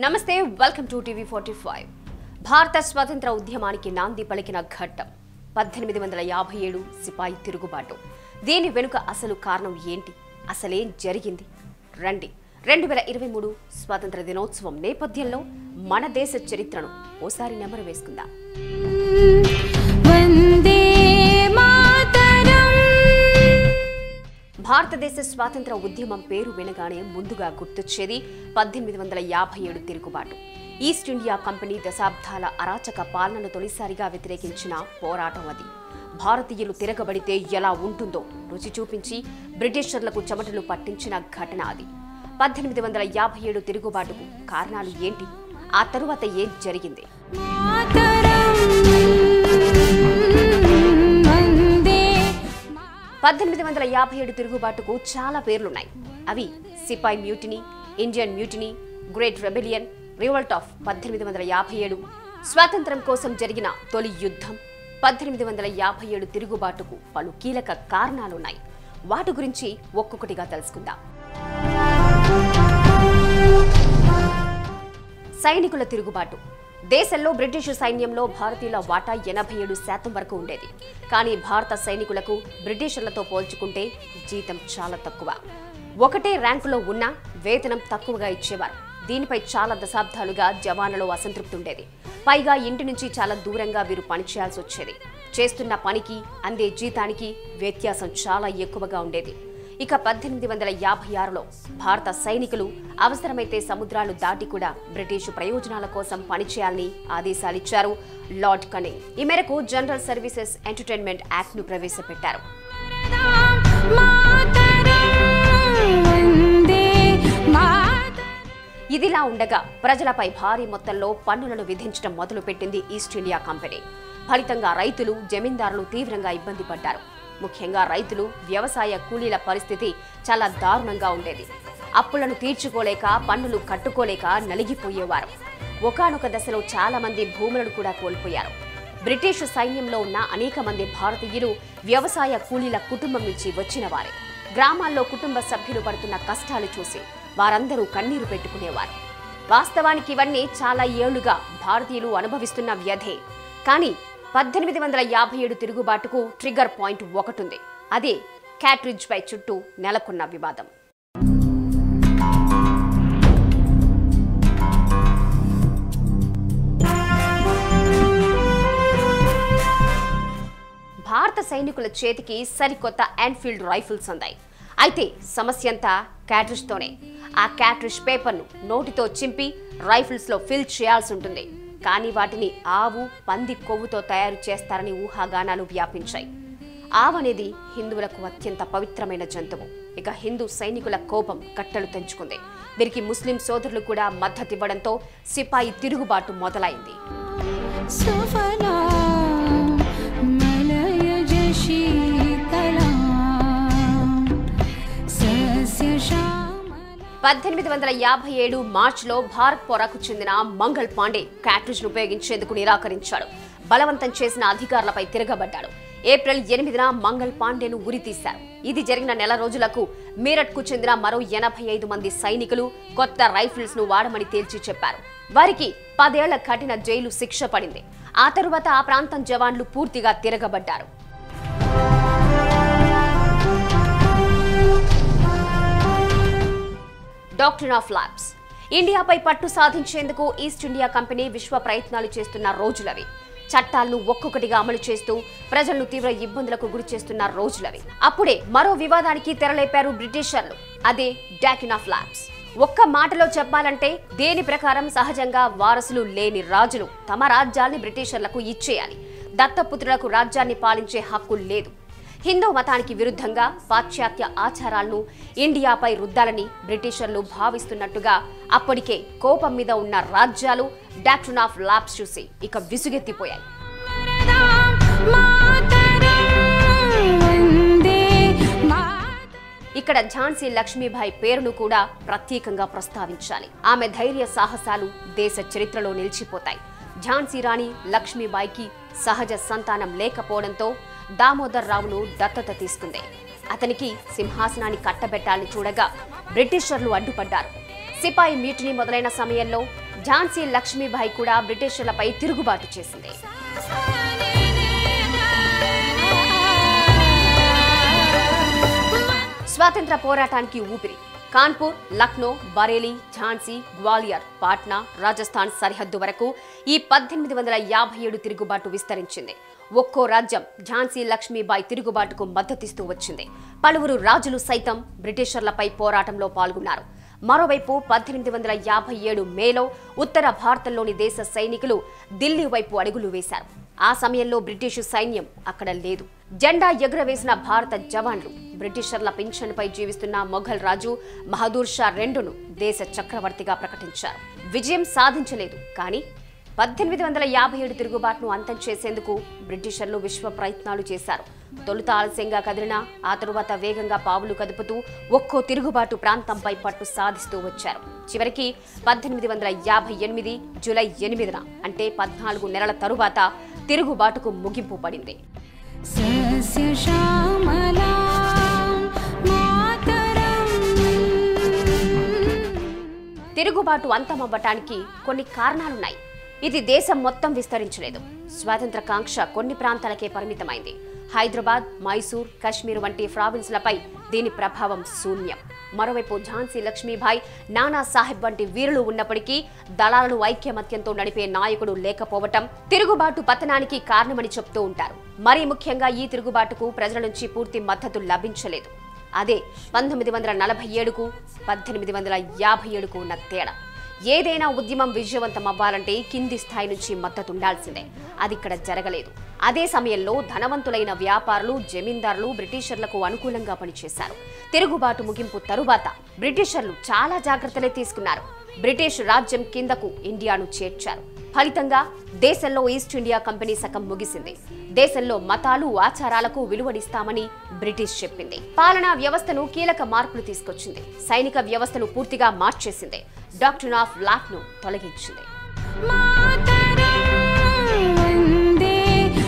నమస్తే welcome to TV forty five భారత స్వాతంత్ర ఉద్యమానికి నాంది పలికిన ఘట్టం పద్దెనిమిది వందల యాభై ఏడు సిపాయి తిరుగుబాటు దీని వెనుక అసలు కారణం ఏంటి అసలేం జరిగింది రండి రెండు వేల ఇరవై మూడు స్వాతంత్ర దినోత్సవం నేపథ్యంలో మన దేశ చరిత్రను ఓసారి నెమరు వేసుకుందాం వందే మాతరం భారతదేశ స్వాతంత్ర ఉద్యమం పేరు వినగానే ముందుగా గుర్తొచ్చేది పద్దెనిమిది వందల యాభై ఏడు తిరుగుబాటు ఈస్ట్ ఇండియా కంపెనీ దశాబ్దాల అరాచక పాలనను తొలిసారిగా వ్యతిరేకించిన పోరాటం అది భారతీయులు తిరగబడితే ఎలా ఉంటుందో రుచి చూపించి బ్రిటిషర్లకు చెమటలు పట్టించిన ఘటన అది పద్దెనిమిది వందల యాభై ఏడు తిరుగుబాటుకు కారణాలు ఏంటి ఆ తరువాత ఏం జరిగింది మాతరం వందే పద్దెనిమిది వందల యాభై ఏడు తిరుగుబాటుకు చాలా పేర్లున్నాయి అవి sepoy mutiny Indian mutiny great rebellion revolt of పద్దెనిమిది వందల యాభై ఏడు స్వాతంత్రం కోసం జరిగిన తొలి యుద్ధం పద్దెనిమిది వందల యాభై ఏడు తిరుగుబాటుకు పలు కీలక కారణాలున్నాయి వాటి గురించి ఒక్కొక్కటిగా తెలుసుకుందాం సైనికుల తిరుగుబాటు దేశంలో బ్రిటిషు సైన్యంలో భారతీయుల వాటా ఎనభై ఏడు శాతం వరకు ఉండేది కానీ భారత సైనికులకు బ్రిటిషర్లతో పోల్చుకుంటే జీతం చాలా తక్కువ ఒకటే ర్యాంకులో ఉన్నా వేతనం తక్కువగా ఇచ్చేవారు దీనిపై చాలా దశాబ్దాలుగా జవాన్లలో అసంతృప్తి ఉండేది పైగా ఇంటి నుంచి చాలా దూరంగా వీరు పనిచేయాల్సి వచ్చేది చేస్తున్న పనికి అందే జీతానికి వ్యత్యాసం చాలా ఎక్కువగా ఉండేది ఇక పద్దెనిమిది వందల యాభై ఆరులో భారత సైనికులు అవసరమైతే సముద్రాలు దాటి కూడా బ్రిటిషు ప్రయోజనాల కోసం పనిచేయాలని ఆదేశాలిచ్చారు లార్డ్ కనింగ్ ఈ మేరకు జనరల్ సర్వీసెస్ ఎంటర్టైన్మెంట్ యాక్ట్ ను ప్రవేశపెట్టారు మాతరం వందే మాతరం ఇదిలా ఉండగా ప్రజలపై భారీ మొత్తంలో పన్నులను విధించడం మొదలుపెట్టింది ఈస్ట్ ఇండియా కంపెనీ ఫలితంగా రైతులు జమీందారులు తీవ్రంగా ఇబ్బంది పడ్డారు ముఖ్యంగా రైతులు వ్యవసాయ కూలీల పరిస్థితి చాలా దారుణంగా ఉండేది అప్పులను తీర్చుకోలేక పన్నులు కట్టుకోలేక నలిగిపోయేవారు ఒకానొక దశలో చాలా మంది భూములను కూడా కోల్పోయారు బ్రిటిషు సైన్యంలో ఉన్న అనేక మంది భారతీయులు వ్యవసాయ కూలీల కుటుంబం నుంచి వచ్చిన వారే గ్రామాల్లో కుటుంబ సభ్యులు పడుతున్న కష్టాలు చూసి వారందరూ కన్నీరు పెట్టుకునేవారు వాస్తవానికి ఇవన్నీ చాలా ఏళ్లుగా భారతీయులు అనుభవిస్తున్న వ్యధే కానీ పద్దెనిమిది వందల యాభై ఏడు తిరుగుబాటుకు ట్రిగ్గర్ పాయింట్ ఒకటుంది అదే క్యాట్రిడ్జ్ పై చుట్టూ నెలకొన్న వివాదం భారత సైనికుల చేతికి సరికొత్త ఎన్ఫీల్డ్ రైఫిల్స్ అందాయి అయితే సమస్య అంతా క్యాట్రిజ్తోనే ఆ క్యాట్రిజ్ పేపర్ను నోటితో చింపి రైఫిల్స్లో ఫిల్ చేయాల్సి ఉంటుంది కానీ వాటిని ఆవు పంది కొవ్వుతో తయారు చేస్తారని ఊహాగానాలు వ్యాపించాయి ఆవు అనేది హిందువులకు అత్యంత పవిత్రమైన జంతువు ఇక హిందూ సైనికుల కోపం కట్టలు తెంచుకుంది వీరికి ముస్లిం సోదరులు కూడా మద్దతివ్వడంతో సిపాయి తిరుగుబాటు మొదలైంది సుఫలా మలయజ శీతలా సస్యశ్యామల పద్దెనిమిది వందల యాభై ఏడు మార్చిలో భారత్ పొరకు చెందిన మంగళ్ పాండే క్యాట్రిజ్ ఉపయోగించేందుకు నిరాకరించాడు బలవంతం చేసిన అధికారులపై తిరగబడ్డాడు ఏప్రిల్ ఎనిమిదిన మంగళ్ పాండేను ఉరితీశారు ఇది జరిగిన నెల రోజులకు మీరట్ కు చెందిన మరో ఎనభై ఐదు మంది సైనికులు కొత్త రైఫిల్స్ ను వాడమని తేల్చి చెప్పారు వారికి పదేళ్ల కఠిన జైలు శిక్ష పడింది ఆ తరువాత ఆ ప్రాంతం జవాన్లు పూర్తిగా తిరగబడ్డారు డాక్టర్ ఆఫ్ ల్యాబ్స్ ఇండియాపై పట్టు సాధించేందుకు ఈస్ట్ ఇండియా కంపెనీ విశ్వ ప్రయత్నాలు చేస్తున్న రోజులవి చట్టాలను ఒక్కొక్కటిగా అమలు చేస్తూ ప్రజలను తీవ్ర ఇబ్బందులకు గురి చేస్తున్న రోజులవి అప్పుడే మరో వివాదానికి తెరలేపారు బ్రిటిషర్లు అదే డాకిన్ ఆఫ్ ల్యాబ్స్ ఒక్క మాటలో చెప్పాలంటే దేని ప్రకారం సహజంగా వారసులు లేని రాజులు తమ రాజ్యాల్ని బ్రిటిషర్లకు ఇచ్చేయాలి దత్తపుత్రులకు రాజ్యాన్ని పాలించే హక్కు లేదు హిందూ మతానికి విరుద్ధంగా పాశ్చాత్య ఆచారాలను ఇండియాపై రుద్దాలని బ్రిటిషర్లు భావిస్తున్నట్టుగా అప్పటికే కోపం మీద ఉన్న రాజ్యాలు డాక్టర్ ఆఫ్ ల్యాబ్స్ చూసి ఇక విసుగెత్తిపోయాయి మాతరం వందే మాతరం ఇక్కడ ఝాన్సీ లక్ష్మీబాయి పేరును కూడా ప్రత్యేకంగా ప్రస్తావించాలి ఆమె ధైర్య సాహసాలు దేశ చరిత్రలో నిలిచిపోతాయి ఝాన్సీ రాణి లక్ష్మీబాయికి సహజ సంతానం లేకపోవడంతో దామోదర్ రావును దత్తత తీసుకుంది అతనికి సింహాసనాన్ని కట్టబెట్టాలని చూడగా బ్రిటిషర్లు అడ్డుపడ్డారు సిపాయి మ్యూటినీ మొదలైన సమయంలో ఝాన్సీ లక్ష్మీబాయి కూడా బ్రిటిషర్లపై తిరుగుబాటు చేసింది స్వాతంత్ర పోరాటానికి ఊపిరి కాన్పూర్ లక్నో బరేలీ ఝాన్సీ గ్వాలియర్ పాట్నా రాజస్థాన్ సరిహద్దు వరకు ఈ పద్దెనిమిది వందల యాభై ఏడు తిరుగుబాటు విస్తరించింది ఒక్కో రాజ్యం ఝాన్సీ లక్ష్మీబాయి తిరుగుబాటుకు మద్దతిస్తూ వచ్చింది పలువురు రాజులు సైతం బ్రిటిషర్లపై పోరాటంలో పాల్గొన్నారు మరోవైపు పద్దెనిమిది వందల యాభై ఏడు మేలో ఉత్తర భారతంలోని దేశ సైనికులు దిల్లీ వైపు అడుగులు వేశారు ఆ సమయంలో బ్రిటిషు సైన్యం అక్కడ లేదు జెండా ఎగురవేసిన భారత జవాన్లు బ్రిటిషర్ల పింఛన్పై జీవిస్తున్న మొఘల్ రాజు బహదూర్ షా రెండును దేశ చక్రవర్తిగా ప్రకటించారు విజయం సాధించలేదు కానీ పద్దెనిమిది వందల యాభై ఏడు తిరుగుబాటును అంతం చేసేందుకు బ్రిటిషర్లు విశ్వ ప్రయత్నాలు చేశారు తొలుత ఆలస్యంగా కదిలినా ఆ తరువాత వేగంగా పావులు కదుపుతూ ఒక్కో తిరుగుబాటు ప్రాంతంపై పట్టు సాధిస్తూ వచ్చారు చివరికి పద్దెనిమిది వందల యాభై ఎనిమిది జూలై ఎనిమిదిన అంటే పద్నాలుగు నెలల తరువాత తిరుగుబాటుకు ముగింపు పడింది सस्यश्यामला मातरम् తిరుగుబాటు అంతమవ్వటానికి కొన్ని కారణాలున్నాయి ఇది దేశం మొత్తం విస్తరించలేదు స్వాతంత్ర కాంక్ష కొన్ని ప్రాంతాలకే పరిమితమైంది హైదరాబాద్ మైసూర్ కశ్మీర్ వంటి ప్రావిన్స్లపై దీని ప్రభావం శూన్యం మరోవైపు ఝాన్సీ లక్ష్మీబాయి నానా సాహెబ్ వంటి వీరులు ఉన్నప్పటికీ దళాలను ఐక్యమత్యంతో నడిపే నాయకుడు లేకపోవటం తిరుగుబాటు పతనానికి కారణమని చెప్తూ ఉంటారు మరీ ముఖ్యంగా ఈ తిరుగుబాటుకు ప్రజల నుంచి పూర్తి మద్దతు లభించలేదు అదే పంతొమ్మిది వందల నలభై ఏడుకు పద్దెనిమిది వందల యాభై ఏడుకు ఉన్న తేడా ఏదైనా ఉద్యమం విజయవంతం అవ్వాలంటే కింది స్థాయి నుంచి మద్దతు ఉండాల్సిందే అది ఇక్కడ జరగలేదు అదే సమయంలో ధనవంతులైన వ్యాపారులు జమీందారులు బ్రిటిషర్లకు అనుకూలంగా పనిచేశారు తిరుగుబాటు ముగింపు తరువాత బ్రిటిషర్లు చాలా జాగ్రత్తలే తీసుకున్నారు బ్రిటిష్ రాజ్యం కిందకు ఇండియాను చేర్చారు ఫలితంగా దేశంలో ఈస్ట్ ఇండియా కంపెనీ సగం ముగిసింది దేశంలో మతాలు ఆచారాలకు విలువనిస్తామని బ్రిటిష్ చెప్పింది పాలనా వ్యవస్థను కీలక మార్పులు తీసుకొచ్చింది సైనిక వ్యవస్థను పూర్తిగా మార్చేసింది డాక్టర్ ఆఫ్ లాట్ ను తొలగించింది मातरं वन्दे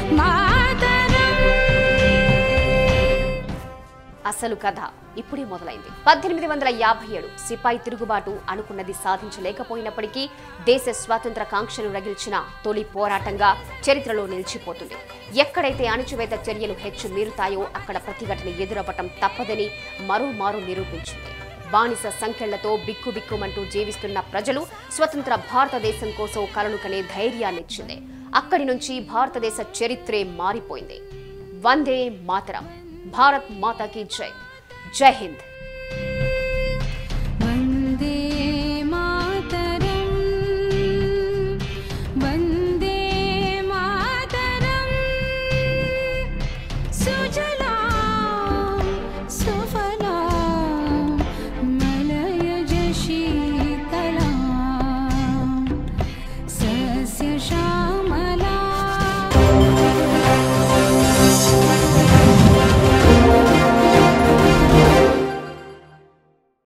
मातरम् అసలు కథ ఇప్పుడే మొదలైంది పద్దెనిమిది వందల యాభై ఏడు సిపాయి తిరుగుబాటు అనుకున్నది సాధించలేకపోయినప్పటికీ దేశ స్వాతంత్ర కాంక్షను రగిల్చిన తొలి పోరాటంగా చరిత్రలో నిలిచిపోతుంది ఎక్కడైతే అణచివేత చర్యలు హెచ్చు మీరుతాయో అక్కడ ప్రతిఘటన ఎదురవ్వటం తప్పదని మరోమారు నిరూపించింది బానిస సంఖ్యలతో బిక్కుబిక్కుమంటూ జీవిస్తున్న ప్రజలు స్వతంత్ర భారతదేశం కోసం కలలు కనే ధైర్యాన్నిచ్చింది అక్కడి నుంచి భారతదేశ చరిత్రే మారిపోయింది వందే మాతరం భారత్ మాతాకి జై జై హింద్